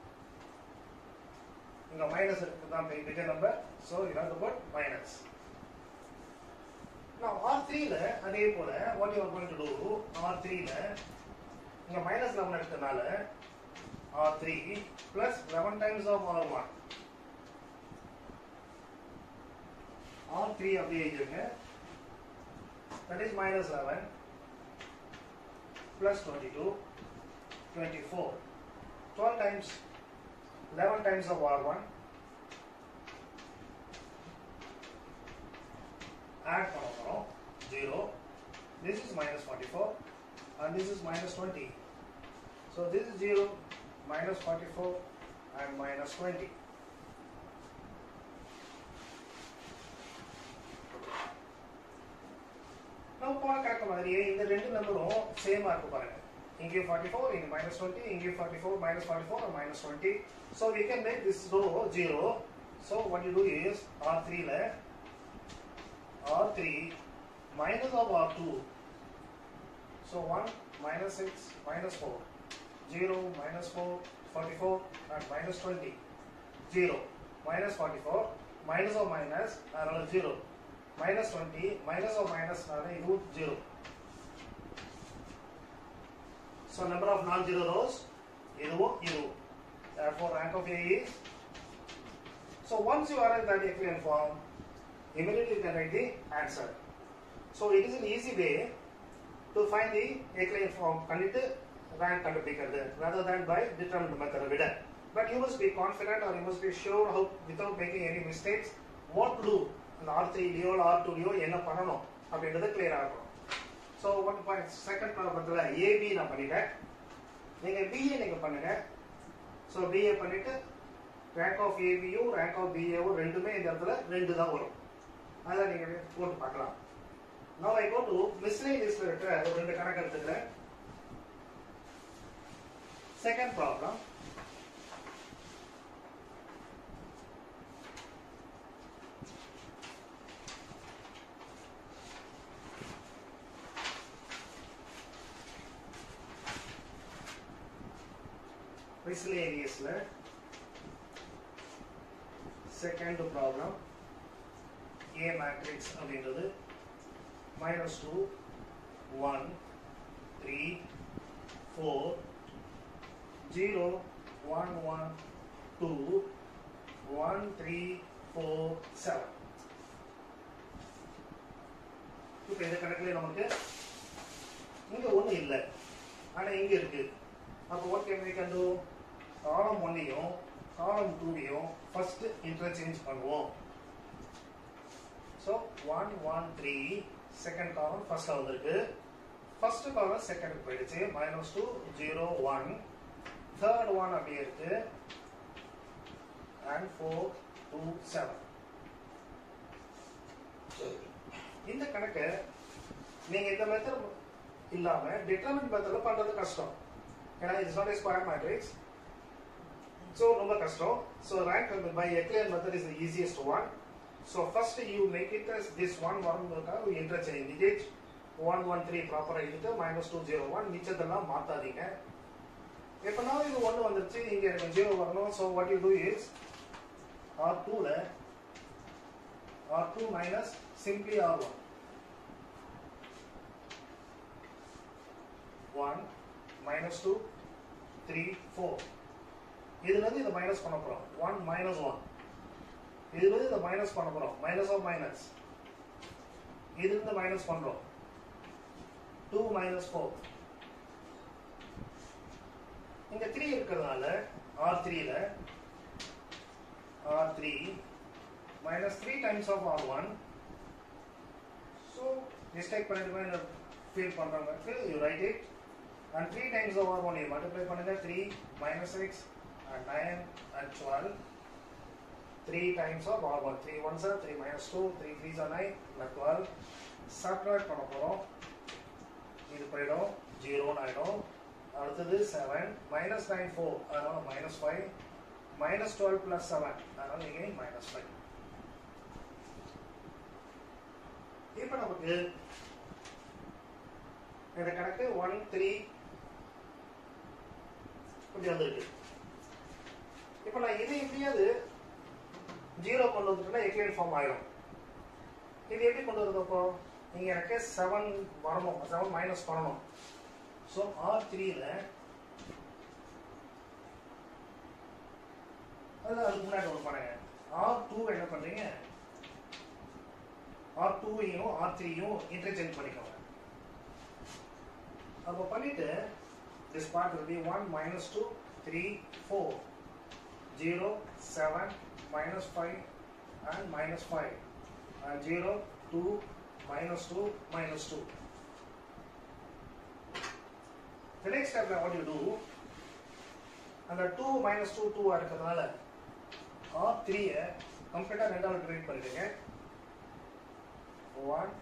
இங்க minus இருக்கு தான் bigger number so you have to put minus Now R3 ல அதே போல what you are going to do R3 ல இங்க minus 11 எடுத்தனால R3 plus 11 times of R1 R3 அப்படியே எழுதுங்க that is minus 11 plus 22 24 12 times 11 times of R1 add பண்ண போறோம் 0 this is minus 44 and this is minus 20 so this is 0 minus 44 and minus 20 நம்ம போன கணக்கு மாதிரியே இந்த ரெண்டு நம்பரும் சேமா இருக்கு பாருங்க இங்கே 44 இங்க minus 20 இங்கே 44 minus 44 and minus 20 so we can make this row 0 so what you do is R3 ல R3 minus of R2. So 1 minus 6 minus 4. 0 minus 4, 44 and minus 20. 0 minus 44 minus or minus another 0. Minus 20 minus or minus another root 0. So number of non-zero rows, இதுவும் இதுவும். Therefore rank of A is So once you are in that echelon form, immediately you can write the answer. So it is an easy way to find the echelon form கண்டுட்டு rank கண்டுபிடிக்கிறது rather than by determined method விட but you must be confident or you must be sure how without making any mistakes what to do அந்த R த்ரீலையோ R டூலையோ என்ன பண்ணணும் அப்படின்றது clear ஆகும் ஸோ ஒன் பாயிண்ட் செகண்ட் ப்ராப்ளத்தில் ஏபி நான் பண்ணிட்டேன் நீங்கள் பிஏ நீங்கள் பண்ணுங்க ஸோ பிஏ பண்ணிட்டு ரேங்க் ஆஃப் ஏபியும் ரேங்க் ஆஃப் பிஏவும் ரெண்டுமே இந்த இடத்துல ரெண்டு தான் வரும் அதில் நீங்கள் போட்டு பார்க்கலாம் நான் ஐ கோ டு மிஸ்லேனியஸில் இருக்கிற ஒரு ரெண்டு கணக்கு எடுத்துக்கிறேன் செகண்ட் ப்ராப்ளம் miscellaneousல செகண்ட் ப்ராப்ளம் ஏ மேட்ரிக்ஸ் அப்படின்றது minus two one three four zero one one two one three four seven இப்போ இந்த கணக்குல நமக்கு இங்க ஒண்ணு இல்லை ஆனா இங்க இருக்கு அப்போ what can we can do column ஒன்னையும் காலம் டூவையும் ஃபர்ஸ்ட் இன்டர்சேஞ்ச் பண்ணுவோம் so one one three second column ஃபர்ஸ்ட்ல வந்திருக்கு ஃபர்ஸ்ட் காலம் செகண்ட் போயிடுச்சு minus two zero one third one அப்படியே இருக்கு அண்ட் ஃபோர் டூ செவன் இந்த கணக்கு நீங்க இந்த மெத்தட் இல்லாம டிட்டர்மின் மெத்தட்ல பண்றது கஷ்டம் ஏன்னா it's not a square matrix so ரொம்ப கஷ்டம் ஸோ ரேங்க் பை எக்லியர் method is the easiest one so first you make it this one வரணுக்காக interchange digit one one three ப்ராப்பராக எடுத்து மைனஸ் டூ ஜீரோ ஒன் மிச்சத்தெல்லாம் மாற்றாதீங்க எப்போனா இது ஒன்று வந்துருச்சு இங்கே எனக்கு ஜீரோ வரணும் so what you do is R டூவில் R two minus simply R one one minus two three four இதுல இருந்து இதை மைனஸ் பண்ண போறோம் ஒன் மைனஸ் ஒன் இதுல இருந்து இதை மைனஸ் பண்ண போறோம் மைனஸ் ஆஃப் மைனஸ் இதுல இருந்து மைனஸ் பண்றோம் டூ மைனஸ் ஃபோர் இங்க த்ரீ இருக்கிறதுனால ஆர் த்ரீல R three minus three times of R one so mistake பண்ணிட்டு ஃபீல் பண்றவங்களுக்கு you write it and 3 times over 1 you multiply பண்ணுங்க 3 minus 6 and 9 and 12 3 times of r 1 3 1s are 3 minus 2 3 3s are 9 like 12 subtract பண்ண போறோம் இது போயிடும் 0 ஆயிடும் அடுத்தது 7 minus 9 4 அதனால minus 5 minus 12 plus 7 அதனால again minus 5 இப்போ நமக்கு இந்த கணக்கு ஒன் த்ரீ இப்படி வந்திருக்கு இப்போ நான் இதை எப்படியாவது ஜீரோ கொண்டு வந்துட்டேன்னா எக்லியன் ஃபார்ம் ஆயிடும் இது எப்படி கொண்டு வருது அப்போ நீங்க எனக்கு செவன் வரணும் செவன் மைனஸ் பண்ணணும் ஸோ ஆர் த்ரீல அது அதுக்கு முன்னாடி ஒன்று பண்ணுங்க ஆர் டூ என்ன பண்றீங்க ஆர் டூவையும் ஆர் த்ரீயும் இன்டர்சேஞ்ச் பண்ணிக்கோங்க அப்போ பண்ணிட்டு this part will be 1 minus 2 3 4 0 7 minus 5 and minus 5 and 0 2 minus 2 minus 2 the next step what you do அந்த 2 minus 2 2 இருக்கிறதுனால ஆர் த்ரீயை கம்ப்ளீட்டாக ரெண்டாவது டிவைட் பண்ணிடுங்க 1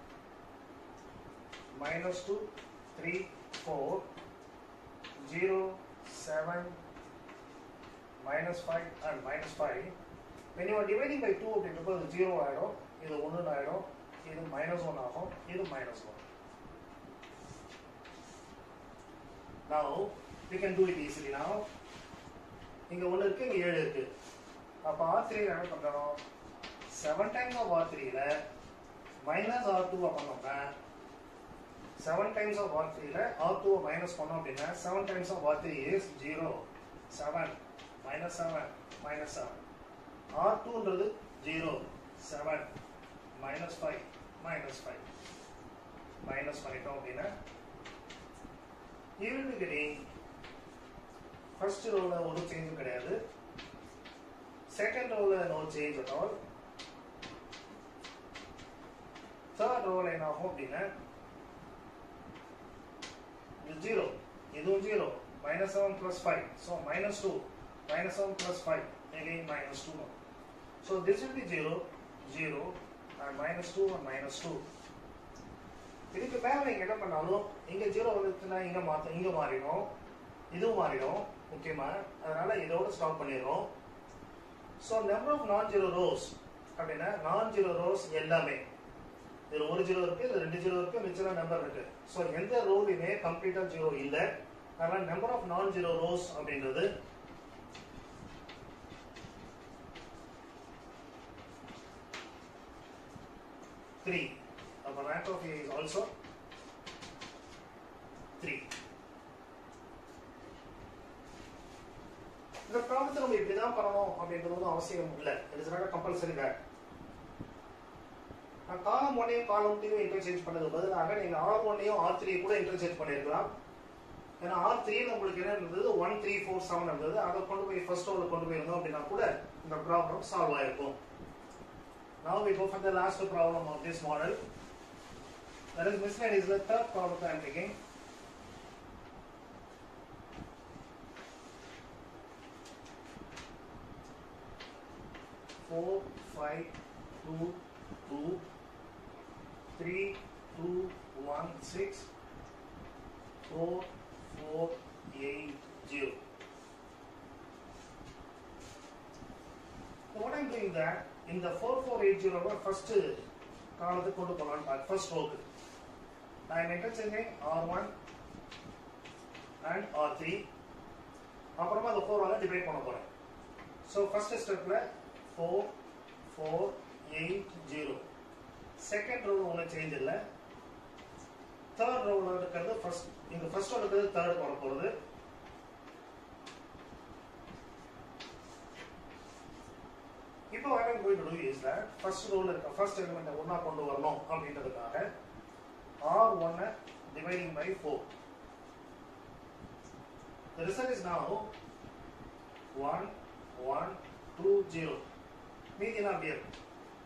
minus 2 3 4 0 7 minus 5 and minus 5 when you are dividing by 2 அப்படின்றப்போ இது 0 ஆயிடும் இது 1 ஆயிடும் இது minus 1 ஆகும் இது minus 1 now we can do it easily now இங்க 1 இருக்கு இங்க 7 இருக்கு அப்ப R3 என்ன பண்றோம் 7 times of R3 ல minus R2 பண்ணோம்னா செவன் டைம்ஸ் ஆஃப் ஆர் த்ரீல ஆர் டூ மைனஸ் பண்ணோம் அப்படின்னா seven times of R three is zero seven minus seven minus seven R டூன்றது zero seven minus five minus five minus பண்ணிட்டோம் அப்படின்னா you will be getting first ரோவில் ஒரு சேஞ்சும் கிடையாது செகண்ட் ரோவில் no change at all third ரோவில் என்ன ஆகும் அப்படின்னா இது ஜீரோ இதுவும் zero minus seven plus five so minus two minus seven plus five again minus 2 so this will be 0 0 and minus 2 and minus 2 இதுக்கு மேல நீங்க என்ன பண்ணாலும் இங்க ஜீரோ வந்துச்சுன்னா இங்க மாத்த இங்க மாறிடும் இதுவும் மாறிடும் முக்கியமா அதனால இதோட ஸ்டாப் பண்ணிடுறோம் so number of non zero rows அப்படின்னா நான் ஜீரோ ரோஸ் எல்லாமே இதுல ஒரு ஜீரோ இருக்கு இதுல ரெண்டு ஜீரோ இருக்கு மிச்சம் நம்பர் இருக்கு ஸோ எந்த ரோலையுமே கம்ப்ளீட்டா ஜீரோ இல்லை அதனால number of non zero rows அப்படின்றது த்ரீ அப்போ rank of A is also three இந்த ப்ராப்ளத்தை நம்ம இப்படி தான் பண்ணணும் அப்படின்றது ஒன்றும் அவசியம் இல்லை it is not compulsory back நான் காலம் ஒன்னையும் காலம் டூயும் இன்டர்சேஞ்ச் பண்ணது பதிலாக நீங்கள் ஆர் ஒன்னையும் ஆர் த்ரீ கூட இன்டர்சேஞ்ச் பண்ணியிருக்கலாம் ஏன்னா ஆர் த்ரீல உங்களுக்கு என்ன இருந்தது ஒன் த்ரீ ஃபோர் செவன் இருந்தது அதை கொண்டு போய் ஃபர்ஸ்ட் ரோவில் கொண்டு போயிருந்தோம் அப்படின்னா கூட இந்த ப்ராப்ளம் சால்வ் ஆயிருக்கும் Now we go for the last problem of this model. That is mislead is the third problem I am taking. Four, five, two, two, three, two, one, six, four, four, eight, zero. So what I'm doing that இந்த four four eight ஜீரோவை first காலத்துக்கு கொண்டு போகலான்னு first ரோக்கு நான் என்ன செஞ்சேன் R one and R three அப்புறமா அந்த ஃபோர் வந்து டிவைட் பண்ண போறேன் ஸோ ஃபர்ஸ்ட் ஸ்டெப்ல four four eight zero second ரோவில் ஒன்றும் சேஞ்ச் இல்லை தேர்ட் ரோவில் இருக்கிறது ஃபர்ஸ்ட் இந்த ஃபர்ஸ்ட் ரோவில் இருக்கிறது தேர்ட் வர போகிறது இப்போ what I'm going to do is that first rule இருக்க first element ஒண்ணா கொண்டு வரணும் அப்படின்றதுக்காக R1 dividing by 4 the result is now 1 1 2 0 மீதி எல்லாம் அப்படியே இருக்கு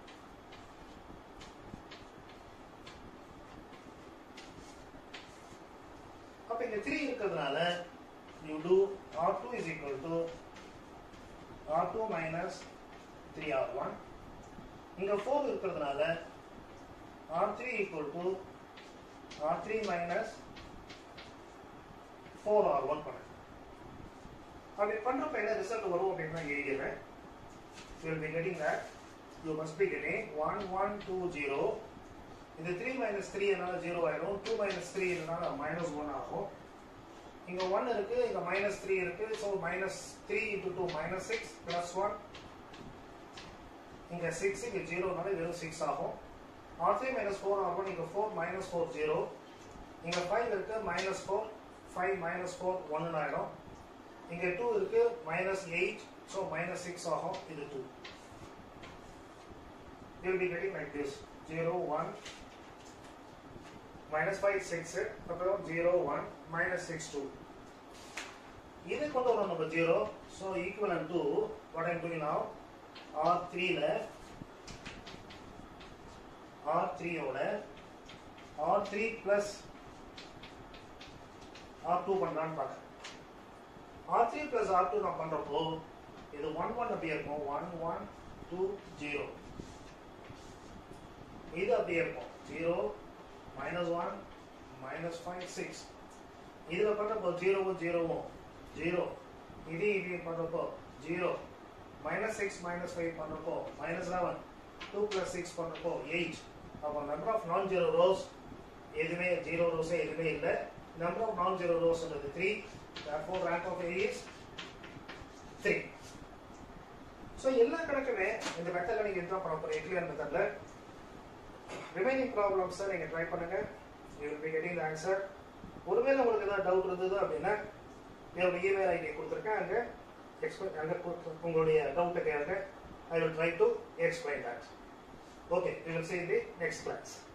அப்ப இங்க 3 இருக்கிறதுனால you do R2 is equal to R2 minus 3R1 இங்க 4 இருக்கிறதுனால R3 equal to R3 minus 4R1 பண்ணு அப்படி பண்றப்ப என்ன ரிசல்ட் வரும் அப்படின்னு நான் எழுதிடுறேன் you will be getting that you must be getting 1 1 2 0 இது 3 minus 3 என்னால 0 ஆயிடும் 2 minus 3 என்னால minus 1 ஆகும் இங்க 1 இருக்கு இங்க minus 3 இருக்கு so minus 3 into 2 minus 6 plus 1 இங்க 6 இங்க 0 நால வெறும் 6 ஆகும் r3 minus 4 ஆகும் இங்க 4 minus 4 0 இங்க 5 இருக்கு minus 4 5 minus 4 1 ஆயிடும் இங்க 2 இருக்கு minus 8 so minus 6 ஆகும் இது 2 you will be getting like this 0 1 minus 5 6 அப்புறம் 0 1 minus 6 2 இது கொண்டு வரோம் நம்ம 0 so equivalent to what I am doing now R3 ல R3 ஓட R3 plus R2 பண்ணலான்னு பார்க்கறேன் R3 plus R2 நான் பண்றப்போ இது 1 1 அப்படியே இருக்கும் 1 1 2 0 இது அப்படியே இருக்கும் 0 minus 1 minus 5 6 இதுல பண்றப்போ 0 0 0 இது இது பண்றப்போ 0 minus 6 minus 5 பண்றப்போ minus 11 2 plus 6 பண்றப்போ 8 அப்போ number of non zero rows எதுவுமே ஜீரோ ரோஸே எதுவுமே இல்லை நம்பர் ஆஃப் நான் ஜீரோ ரோஸ்ன்றது three therefore rank of A is 3 ஸோ எல்லா கணக்குமே இந்த மெத்தடில் நீங்கள் என்ட்ரா பண்ண போகிற எக்லியர் மெத்தடில் ரிமைனிங் ப்ராப்ளம்ஸை நீங்கள் ட்ரை பண்ணுங்க you will be getting the answer ஒருவேளை உங்களுக்கு ஏதாவது டவுட் இருந்தது அப்படின்னா என்னோட இமெயில் ஐடி கொடுத்துருக்கேன் அங்கே எக்ஸ்பெக்ட் அங்கே உங்களுடைய டவுட்டை கேளுங்க I will try to explain that. Okay, we will see in the next class.